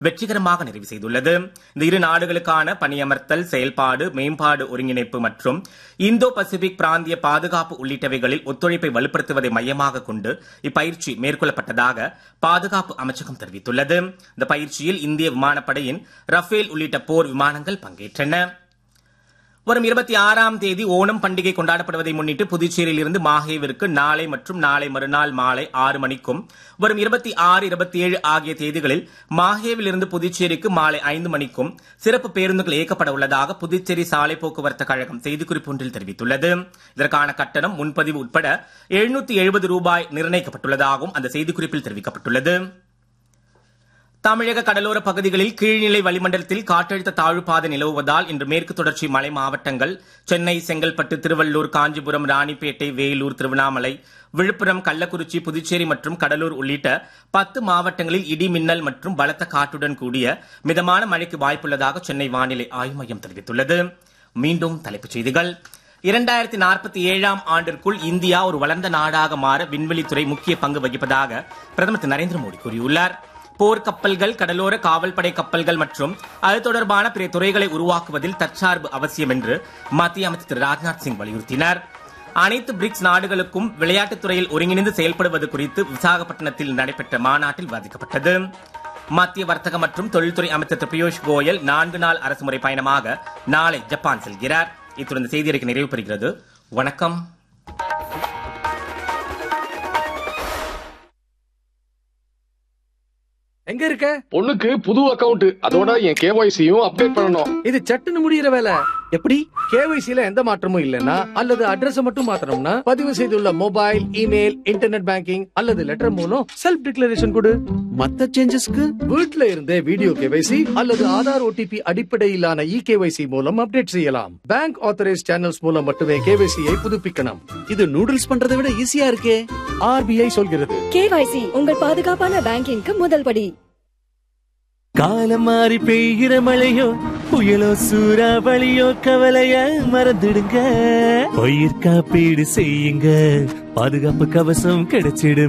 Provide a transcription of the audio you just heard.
வெற்றிகரமாக நிறைவு செய்துள்ளது இந்த இரு நாடுகளுக்கான பணியமர்த்தல் செயல்பாடு மேம்பாடு ஒருங்கிணைப்பு மற்றும் இந்தோ பசிபிக் பிராந்திய பாதுகாப்பு உள்ளிட்டவைகளில் ஒத்துழைப்பை வலுப்படுத்துவதை மையமாக கொண்டு இப்பயிற்சி மேற்கொள்ளப்பட்டதாக பாதுகாப்பு அமைச்சகம் தெரிவித்துள்ளது இந்த பயிற்சியில் இந்திய விமானப்படையின் ரஃபேல் உள்ளிட்ட போர் விமானங்கள் பங்கேற்றன வரும் இருபத்தி ஆறாம் தேதி ஓணம் பண்டிகை கொண்டாடப்படுவதை முன்னிட்டு புதுச்சேரியில் இருந்து மாஹேவிற்கு நாளை மற்றும் நாளை மறுநாள் மாலை ஆறு மணிக்கும் வரும் இருபத்தி ஆறு இருபத்தி ஏழு ஆகிய தேதிகளில் மாஹேவில் இருந்து புதுச்சேரிக்கு மாலை ஐந்து மணிக்கும் சிறப்பு பேருந்துகள் இயக்கப்பட உள்ளதாக புதுச்சேரி சாலை போக்குவரத்து கழகம் செய்திக்குறிப்பு ஒன்றில் தெரிவித்துள்ளது இதற்கான கட்டணம் முன்பதிவு உட்பட எழுநூத்தி எழுபது ரூபாய் நிர்ணயிக்கப்பட்டுள்ளதாகவும் அந்த செய்திக்குறிப்பில் தெரிவிக்கப்பட்டுள்ளது தமிழக கடலோர பகுதிகளில் கீழ்நிலை வளிமண்டலத்தில் காற்றழுத்த தாழ்வு பாதை நிலவுவதால் இன்று மேற்கு தொடர்ச்சி மலை மாவட்டங்கள் சென்னை செங்கல்பட்டு திருவள்ளூர் காஞ்சிபுரம் ராணிப்பேட்டை வேலூர் திருவண்ணாமலை விழுப்புரம் கள்ளக்குறிச்சி புதுச்சேரி மற்றும் கடலூர் உள்ளிட்ட பத்து மாவட்டங்களில் இடி மின்னல் மற்றும் பலத்த காற்றுடன் கூடிய மிதமான மழைக்கு வாய்ப்புள்ளதாக சென்னை வானிலை ஆய்வு மையம் தெரிவித்துள்ளது மீண்டும் தலைப்புச் செய்திகள் இரண்டாயிரத்தி நாற்பத்தி ஏழாம் ஆண்டிற்குள் இந்தியா ஒரு வளர்ந்த நாடாக மாற விண்வெளித்துறை முக்கிய பங்கு வகிப்பதாக பிரதமர் திரு நரேந்திர மோடி கூறியுள்ளார் போர் கப்பல்கள் கடலோர காவல்படை கப்பல்கள் மற்றும் அது தொடர்பான பிற துறைகளை உருவாக்குவதில் தற்சார்பு அவசியம் என்று மத்திய அமைச்சர் திரு ராஜ்நாத் சிங் வலியுறுத்தினார் அனைத்து பிரிக்ஸ் நாடுகளுக்கும் விளையாட்டுத் துறையில் ஒருங்கிணைந்து செயல்படுவது குறித்து விசாகப்பட்டினத்தில் நடைபெற்ற மாநாட்டில் விவாதிக்கப்பட்டது மத்திய வர்த்தக மற்றும் தொழில்துறை அமைச்சர் திரு பியூஷ் கோயல் நான்கு நாள் அரசுமுறை பயணமாக நாளை ஜப்பான் செல்கிறார் இத்துடன் இந்த செய்தி அறிக்கை நிறைவு பெறுகிறது வணக்கம் எங்க இருக்க பொண்ணுக்கு புது அக்கவுண்ட் அதோட என் கேஒய்சியும் அப்டேட் பண்ணணும் இது சட்டுன்னு முடியிற வேலை எப்படி கேவைசில எந்த மாற்றமும் இல்லனா அல்லது அட்ரஸ் மட்டும் மாத்தணும்னா பதிவு செய்துள்ள மொபைல் இமெயில் இன்டர்நெட் பேங்கிங் அல்லது லெட்டர் மூலம் செல்ஃப் டிக்ளரேஷன் கொடு மத்த சேஞ்சஸ்க்கு வீட்ல இருந்தே வீடியோ கேவைசி அல்லது ஆதார் ஓடிபி அடிப்படையிலான இ கேவைசி மூலம் அப்டேட் செய்யலாம் பேங்க் ஆத்தரைஸ் சேனல்ஸ் மூலம் மட்டுமே கேவைசியை புதுப்பிக்கணும் இது நூடுல்ஸ் பண்றதை விட ஈஸியா இருக்கே ஆர்பிஐ சொல்கிறது கேவைசி உங்கள் பாதுகாப்பான பேங்கிங்க்கு முதல் படி காலம் மாறி பெய்கிற மழையோ புயலோ சூறாவளியோ கவலைய மறந்துடுங்க பயிர் காப்பீடு செய்யுங்க பாதுகாப்பு கவசம் கிடைச்சிடும்